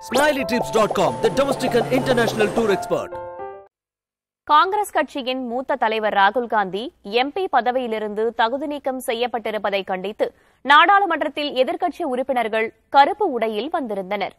SmileyTrips.com, the domestic and international tour expert. Congress கட்சியின் மூத்த தலைவர் ராகுல் காந்தி எம்பி பதவியிலிருந்து தகுதி நீக்கம் செய்யப்பட்டிருப்பதை கண்டித்து நாடாளுமன்றத்தில் எதிர்க்கட்சி உறுப்பினர்கள் கருப்பு உடையில் வந்திருந்தனர்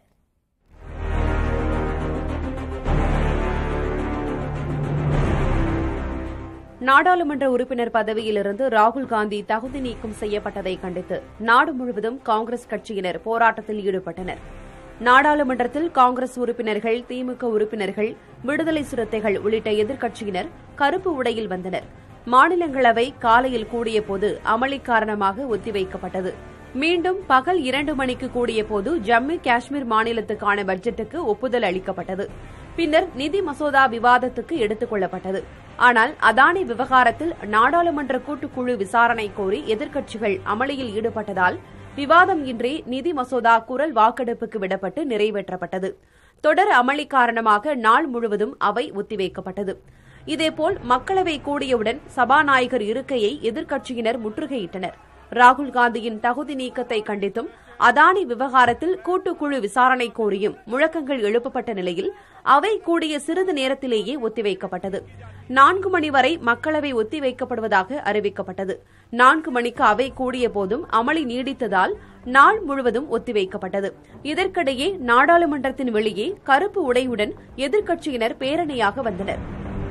நாடாளுமன்ற உறுப்பினர் பதவியிலிருந்து ராகுல் காந்தி தகுதி நீக்கம் செய்யப்பட்டதை கண்டித்து நாடு முழுவதும் காங்கிரஸ் கட்சியினர் போராட்டத்தில் ஈடுபட்டனர் நாடாளுமன்றத்தில் காங்கிரஸ் உறுப்பினர்கள் திமுக உறுப்பினர்கள் விடுதலை சிறுத்தைகள் உள்ளிட்ட எதிர்க்கட்சியினர் கருப்பு உடையில் வந்தனர் மாநிலங்களவை காலையில் கூடியபோது அமளி காரணமாக ஒத்திவைக்கப்பட்டது மீண்டும் பகல் இரண்டு மணிக்கு கூடியபோது ஜம்மு காஷ்மீர் மாநிலத்துக்கான பட்ஜெட்டுக்கு ஒப்புதல் அளிக்கப்பட்டது பின்னர் நிதி மசோதா விவாதத்துக்கு எடுத்துக் கொள்ளப்பட்டது ஆனால் அதானி விவகாரத்தில் நாடாளுமன்ற கூட்டுக்குழு விசாரணை கோரி எதிர்க்கட்சிகள் அமளியில் ஈடுபட்டதால் விவாதம் இன்றி நிதி மசோதா குரல் வாக்கெடுப்புக்கு விடப்பட்டு நிறைவேற்றப்பட்டது தொடர் அமளி காரணமாக நாள் முழுவதும் அவை ஒத்திவைக்கப்பட்டது இதேபோல் மக்களவை கூடியவுடன் சபாநாயகர் இருக்கையை எதிர்க்கட்சியினர் முற்றுகையிட்டனர் ராகுல் காந்தியின் தகுதி நீக்கத்தை கண்டித்தும் அதானி விவகாரத்தில் கூட்டுக்குழு விசாரணை கோரியும் முழக்கங்கள் எழுப்பப்பட்ட நிலையில் அவை கூடிய சிறிது நேரத்திலேயே ஒத்திவைக்கப்பட்டது நான்கு மணி வரை மக்களவை ஒத்திவைக்கப்படுவதாக அறிவிக்கப்பட்டது நான்கு மணிக்கு அவை கூடிய போதும் அமளி நீடித்ததால் நாள் முழுவதும் ஒத்திவைக்கப்பட்டது இதற்கிடையே நாடாளுமன்றத்தின் வெளியே கருப்பு உடையுடன் எதிர்க்கட்சியினர் பேரணியாக வந்தனர்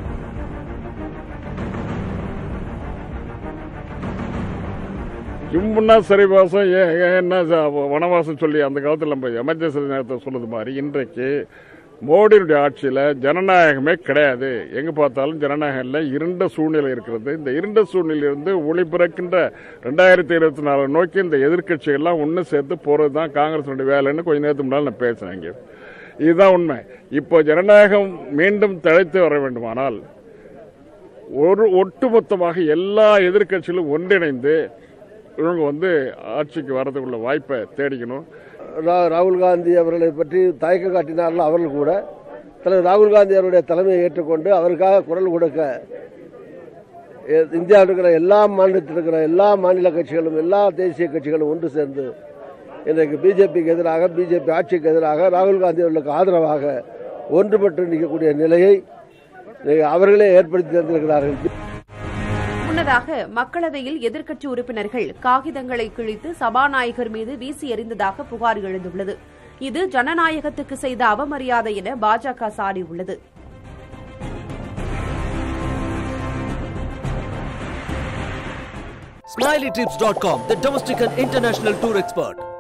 ஜும்முன்னா சரிவாசம் ஏ ஏன் என்ன ச- வனவாசம் சொல்லி அந்த காலத்தில் நம்ம எமர்ஜென்சி நேரத்தை சொல்லுது மாதிரி இன்றைக்கு மோடியுடைய ஆட்சியில் ஜனநாயகமே கிடையாது எங்கே பார்த்தாலும் ஜனநாயகம் இல்லை இருண்ட சூழ்நிலை இருக்கிறது இந்த இருண்ட சூழ்நிலையிலிருந்து ஒளி பிறக்கின்ற ரெண்டாயிரத்தி இருபத்தி நாலு நோக்கி இந்த எதிர்க்கட்சிகள்லாம் ஒன்று சேர்த்து போகிறது தான் காங்கிரஸுடைய வேலைன்னு கொஞ்ச நேரத்துக்கு முன்னால் நான் பேசினேன் இங்கே இதுதான் உண்மை இப்போ ஜனநாயகம் மீண்டும் தழைத்து வர வேண்டுமானால் ஒரு ஒட்டுமொத்தமாக எல்லா எதிர்க்கட்சிகளும் ஒன்றிணைந்து இவங்க வந்து ஆட்சிக்கு வரதுக்குள்ள வாய்ப்பை தேடிக்கணும் ரா- ராகுல் காந்தி அவர்களை பற்றி தயக்கம் காட்டினார்கள் அவர்கள் கூட தலைவர் ராகுல் காந்தி அவருடைய தலைமையை ஏற்றுக்கொண்டு அவருக்காக குரல் கொடுக்க எ- இந்தியாவில் இருக்கிற எல்லா மாநிலத்தில் இருக்கிற எல்லா மாநில கட்சிகளும் எல்லா தேசிய கட்சிகளும் ஒன்று சேர்ந்து இன்றைக்கு பிஜேபிக்கு எதிராக பிஜேபி ஆட்சிக்கு எதிராக ராகுல் காந்தி அவர்களுக்கு ஆதரவாக ஒன்றுபட்டு நிற்கக்கூடிய நிலையை இன்னைக்கு அவர்களே ஏற்படுத்தி தந்திருக்கிறார்கள் முன்னதாக மக்களவையில் எதிர்க்கட்சி உறுப்பினர்கள் காகிதங்களை கிழித்து சபாநாயகர் மீது வீசி எறிந்ததாக புகார் எழுந்துள்ளது இது ஜனநாயகத்துக்கு செய்த அவமரியாதை என பாஜக சாடியுள்ளது SmileyTrips.com, the domestic and international tour expert.